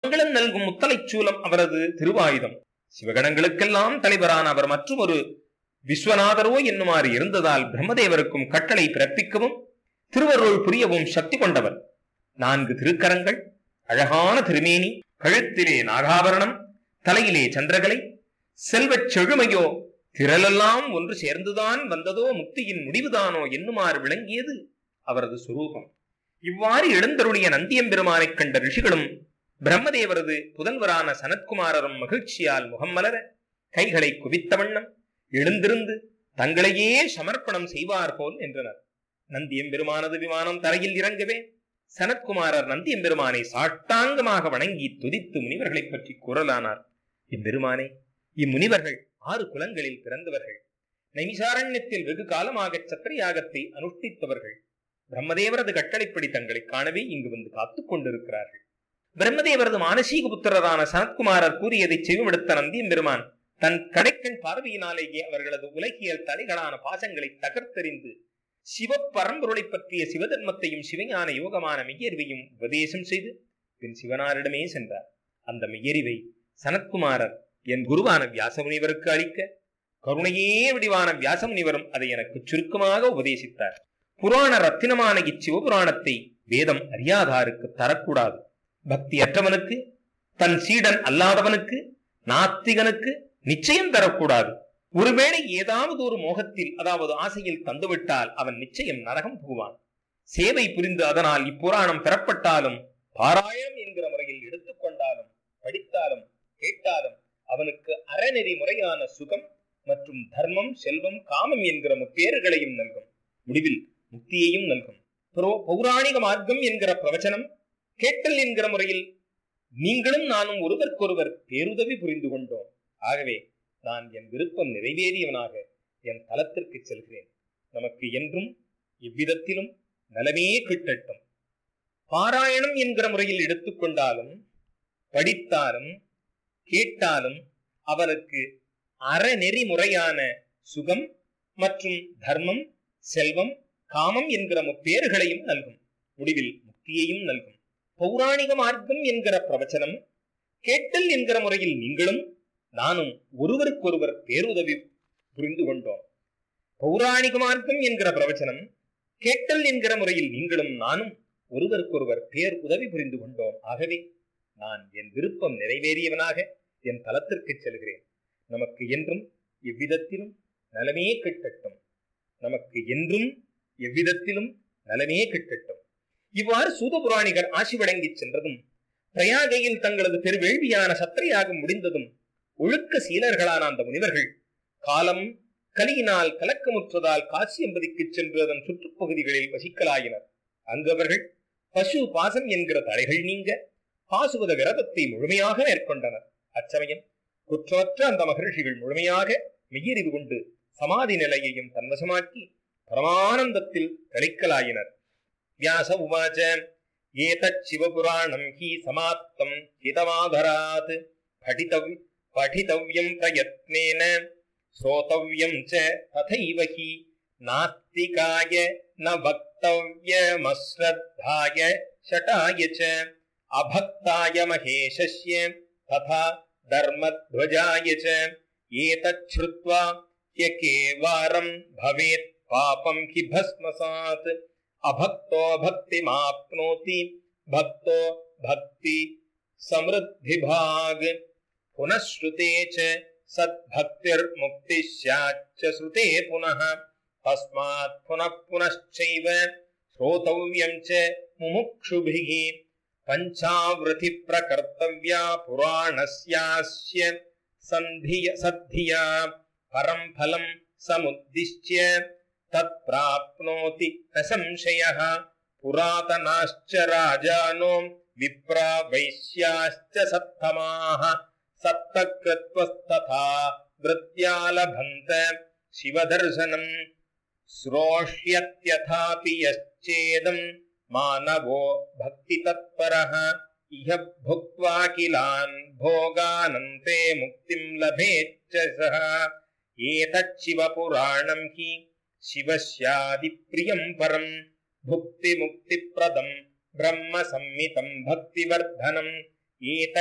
சிறப்புகளும் நல்கும் முத்தலைச் சூலம் அவரது திருவாயுதம் சிவகணங்களுக்கெல்லாம் தலைவரான அவர் மற்றும் ஒரு விஸ்வநாதரோ என்னுமாறு இருந்ததால் பிரம்மதேவருக்கும் கட்டளை பிறப்பிக்கவும் திருவருள் புரியவும் சக்தி கொண்டவர் நான்கு திருக்கரங்கள் அழகான திருமேனி கழுத்திலே நாகாபரணம் தலையிலே சந்திரகலை செல்வச் செழுமையோ திரளெல்லாம் ஒன்று சேர்ந்துதான் வந்ததோ முக்தியின் முடிவுதானோ என்னுமாறு விளங்கியது அவரது சுரூபம் இவ்வாறு எழுந்தருளிய நந்தியம்பெருமானைக் கண்ட ரிஷிகளும் பிரம்மதேவரது புதல்வரான சனத்குமாரரும் மகிழ்ச்சியால் முகம் மலர கைகளை குவித்த வண்ணம் எழுந்திருந்து தங்களையே சமர்ப்பணம் செய்வார் போல் என்றனர் நந்தியம்பெருமானது விமானம் தரையில் இறங்கவே சனத்குமாரர் நந்தியம்பெருமானை சாட்டாங்கமாக வணங்கி துதித்து முனிவர்களைப் பற்றி கூறலானார் எம்பெருமானே இம்முனிவர்கள் ஆறு குலங்களில் பிறந்தவர்கள் நைமிசாரண்யத்தில் வெகு காலமாக சத்திரயாகத்தை அனுஷ்டித்தவர்கள் பிரம்மதேவரது கட்டளைப்படி தங்களை காணவே இங்கு வந்து காத்துக் கொண்டிருக்கிறார்கள் பிரம்மதேவரது மானசீக புத்திரரான சனத்குமாரர் கூறியதை செவிமடுத்த நந்தியம்பெருமான் தன் கடைக்கண் பார்வையினாலேயே அவர்களது உலகியல் தலைகளான பாசங்களை தகர்த்தெறிந்து சிவ பரம்பொருளை பற்றிய சிவதர்மத்தையும் சிவஞான யோகமான மெய்யறிவையும் உபதேசம் செய்து பின் சிவனாரிடமே சென்றார் அந்த மெய்யறிவை சனத்குமாரர் என் குருவான வியாசமுனிவருக்கு அளிக்க கருணையே வடிவான வியாசமுனிவரும் அதை எனக்கு சுருக்கமாக உபதேசித்தார் புராண ரத்தினமான இச்சிவபுராணத்தை வேதம் அறியாதாருக்கு தரக்கூடாது பக்தியற்றவனுக்கு தன் சீடன் அல்லாதவனுக்கு நாத்திகனுக்கு நிச்சயம் தரக்கூடாது ஒருவேளை ஏதாவது ஒரு மோகத்தில் அதாவது ஆசையில் தந்துவிட்டால் அவன் நிச்சயம் நரகம் புகுவான் சேவை புரிந்து அதனால் இப்புராணம் பெறப்பட்டாலும் பாராயணம் என்கிற முறையில் எடுத்துக்கொண்டாலும் படித்தாலும் கேட்டாலும் அவனுக்கு அறநெறி முறையான சுகம் மற்றும் தர்மம் செல்வம் காமம் என்கிற முப்பேறுகளையும் நல்கும் முடிவில் முக்தியையும் நல்கும் புரோ- பௌராணிக மார்க்கம் என்கிற பிரவச்சனம் கேட்டல் என்கிற முறையில் நீங்களும் நானும் ஒருவருக்கொருவர் பேருதவி புரிந்து கொண்டோம் ஆகவே நான் என் விருப்பம் நிறைவேறியவனாக என் தலத்திற்கு செல்கிறேன் நமக்கு என்றும் எவ்விதத்திலும் நலமே கிட்டட்டும் பாராயணம் என்கிற முறையில் எடுத்துக்கொண்டாலும் படித்தாலும் கேட்டாலும் அவனுக்கு அறநெறி முறையான சுகம் மற்றும் தர்மம் செல்வம் காமம் என்கிற முப்பேறுகளையும் நல்கும் முடிவில் முக்தியையும் நல்கும் பௌராணிக மார்க்கம் என்கிற பிரவச்சனம் கேட்டல் என்கிற முறையில் நீங்களும் நானும் ஒருவருக்கொருவர் பேருதவி புரிந்து கொண்டோம் பௌராணிக மார்க்கம் என்கிற பிரவச்சனம் கேட்டல் என்கிற முறையில் நீங்களும் நானும் ஒருவருக்கொருவர் பேர் உதவி புரிந்து கொண்டோம் ஆகவே நான் என் விருப்பம் நிறைவேறியவனாக என் தலத்திற்கு செல்கிறேன் நமக்கு என்றும் எவ்விதத்திலும் நலமே கிட்டட்டும் நமக்கு என்றும் எவ்விதத்திலும் நலமே கிட்டட்டும் இவ்வாறு சூதபுராணிகர் ஆசி வழங்கிச் சென்றதும் பிரயாகையில் தங்களது பெருவேள்வியான சத்திரையாகம் முடிந்ததும் ஒழுக்க சீலர்களான அந்த முனிவர்கள் காலம் கலியினால் கலக்கமுற்றதால் காசி என்பதிக்கு சென்று அதன் சுற்றுப்பகுதிகளில் வசிக்கலாயினர் அங்கு அவர்கள் பசு பாசம் என்கிற தடைகள் நீங்க பாசுவத விரதத்தை முழுமையாக மேற்கொண்டனர் அச்சமயம் குற்றமற்ற அந்த மகர்ஷிகள் முழுமையாக மெய்யறிவு கொண்டு சமாதி நிலையையும் தன்வசமாக்கி பரமானந்தத்தில் கழிக்கலாயினர் வியாச உவாச்ச ஏதத் சிவபுராணம் ஹி சமாப்தம் ஹிதமாதராத் படிதவி படிதவ்யம் பிரயத்னேன ஸ்ரோதவ்யம் ச ததைவ ஹி நாஸ்திகாய ந வக்தவ்யமஸ்ரத்தாய ஷட்டாய ச அபக்தாய மகேஷஸ்ய ததா தர்மத்வஜாய ச ஏதத் ஸ்ருத்வா யகேவாரம் பவேத் பாபம் ஹி பஸ்மசாத் अभक्तो भक्तिमाप्नोति भक्तो भक्ति समृद्धिभाग पुनः श्रुते च सद्भक्तिर्मुक्तिः स्याच्च श्रुते पुनः तस्मात् पुनः पुनश्चैव श्रोतव्यं च मुमुक्षुभिः पञ्चावृति प्रकर्तव्या पुराणस्यास्य सन्धिय सद्धिया परं फलं समुद्दिश्य तत्प्राप्नोति न संशयः पुरातनाश्च राजानो विप्रा वैश्याश्च सत्तमाः सप्तकृत्वस्तथा वृत्त्यालभन्त शिवदर्शनम् श्रोष्यत्यथापि यश्चेदम् मानवो भक्तितत्परः इह भुक्त्वा किलान् भोगानन्ते मुक्तिम् लभेच्च सः एतच्छिवपुराणम् हि शिवस्यादिप्रियम् परम् भुक्तिमुक्तिप्रदम् ब्रह्म संमितम् भक्तिवर्धनम् एत